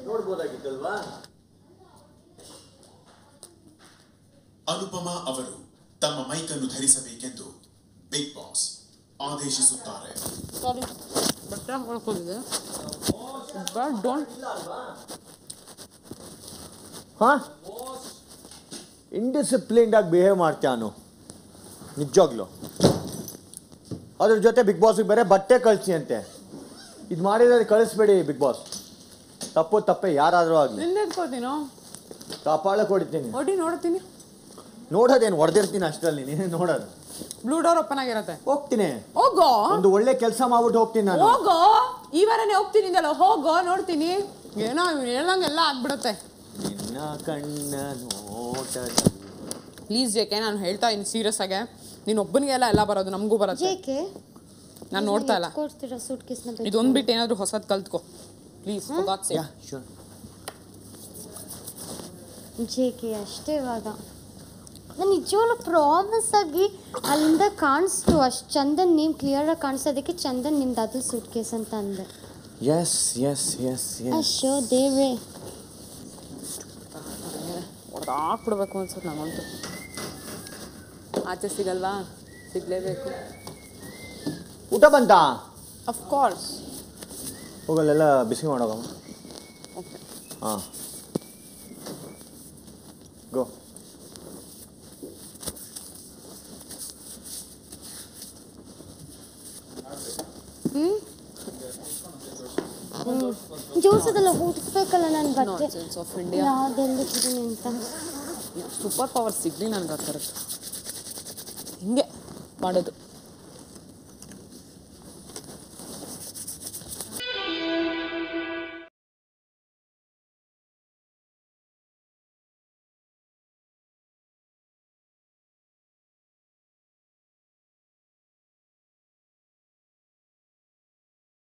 ನೋಡ್ಬೋದಾಗಿತ್ತಲ್ವಾ ಅನುಪಮಾ ಅವರು ತಮ್ಮ ಮೈಕನ್ನು ಧರಿಸಬೇಕೆಂದು big boss ಆದೇಶಿಸುತ್ತಾರೆ ಸಾರಿ ಬಟ್ಟೆ ಹಾಕೊಳ್ಕೊಂಡಿದೆ ಬಟ್ ಡೋಂಟ್ ಹಾ ಇಂಡಿಸಿಪ್ಲಿನ್ಡ್ ಆಗಿ ಬಿಹೇವ್ ಮಾಡ್ತಾನು ನಿಜವಾಗ್ಲು ಅದ್ರ ಜೊತೆ ಬಿಗ್ ಬಾಸ್ಗೆ ಬೇರೆ ಬಟ್ಟೆ ಕಳಿಸಿ ಅಂತೆ ಇದು ಮಾಡಿದ್ರೆ ಕಳಿಸ್ಬೇಡಿ ಬಿಗ್ ಬಾಸ್ ತಪ್ಪು ತಪ್ಪೆ ಯಾರಾದರೂ ಆಗಲಿ ನಿನ್ನೆ ಎತ್ಕೋತೀನೋ ಕಾಪಾಳಕ್ಕೆ ಹೊಡಿತೀನಿ ಹೊಡಿ ನೋಡ್ತೀನಿ ನೋಡೋದೇನು ಹೊಡೆದಿರ್ತೀನಿ ಅಷ್ಟರಲ್ಲಿ ನೀನೇ ನೋಡೋದು ಬ್ಲೂ ಡೋರ್ ಓಪನ್ ಆಗಿರತ್ತೆ ಹೋಗ್ತೀನಿ ಹೋಗೋ ಒಂದು ಒಳ್ಳೆ ಕೆಲಸ ಮಾಡ್ಬಿಟ್ಟು ಹೋಗ್ತೀನಿ ನಾನು ಹೋಗೋ ಈ ವಾರನೇ ಹೋಗ್ತೀನಿ ಅಂದಲ್ಲ ಹೋಗೋ ನೋಡ್ತೀನಿ ಏನೋ ಇವ್ನು ಹೇಳ್ದಂಗೆಲ್ಲ ಆಗ್ಬಿಡುತ್ತೆ ನಿನ್ನ ಕಣ್ಣ ನೋಟ ಪ್ಲೀಸ್ ಜೇಕೆ ನಾನು ಹೇಳ್ತಾ ಇದ್ದೀನಿ ಸೀರಿಯಸ್ ಆಗಿ ನೀನು ಒಬ್ಬನಿಗೆಲ್ಲ ಎಲ್ಲ ಬರೋದು ನಮಗೂ ಬರುತ್ತೆ ಜೇಕೆ ನಾನು ನೋಡ್ತಾ ಇಲ್ಲ ಕೊಡ್ತೀರಾ ಸೂಟ್ ಕೇಸ್ನ ಇದೊಂದು ಬಿಟ್ಟು ಏನಾದರೂ ಹೊಸದು ಕಲ್ತ್ಕೋ ಪ್ಲೀಸ್ ಯಾ ಶೂರ್ ಜೇಕೆ ಅಷ್ಟೇ ಇವಾಗ ನಾನು ನಿಜವಾಗ್ಲೂ ಪ್ರಾಮಿಸ್ ಆಗಿ ಅಲ್ಲಿಂದ ಕಾಣಿಸ್ತು ಅಷ್ಟು ಚಂದನ್ ನೇಮ್ ಕ್ಲಿಯರಾಗಿ ಕಾಣಿಸೋದಕ್ಕೆ ಚಂದನ್ ನಿಮ್ದು ಅದು ಸೂಟ್ ಕೇಸ್ ಅಂತ ಅಂದೆ ಎಸ್ ಎಸ್ ಎಸ್ ಎಸ್ ಅಶೋ ದೇವ್ರೆ ಹೊಡೆದಾಕ್ಬಿಡ್ಬೇಕು ಅನ್ಸುತ್ತೆ ನಂಗಂತೂ ಆಚೆ ಸಿಗಲ್ವಾ ಸಿಗಲೇಬೇಕು ಊಟ ಬಂತಾ ಅಫ್ಕೋರ್ಸ್ ಹೋಗಲ್ಲೆಲ್ಲ ಬಿಸಿ ಮಾಡೋಗಮ್ಮ ಓಕೆ ಹಾಂ ಗೋ ಜೋಡ್ಸೋದಲ್ಲ ಹುಡ್ಸ್ಬೇಕಲ್ಲ ನನ್ನ ಬಟ್ಟೆ ನಾನ್ಸೆನ್ಸ್ ಆಫ್ ಇಂಡಿಯಾ ಯಾವ್ದೆಲ್ಲಿದ್ದೀನಿ ಅಂತ ಸೂಪರ್ ಪವರ್ ಸಿಗಲಿ ನನಗೆ ಆ ಥರದ್ದು ಹಿಂಗೆ ಮಾಡೋದು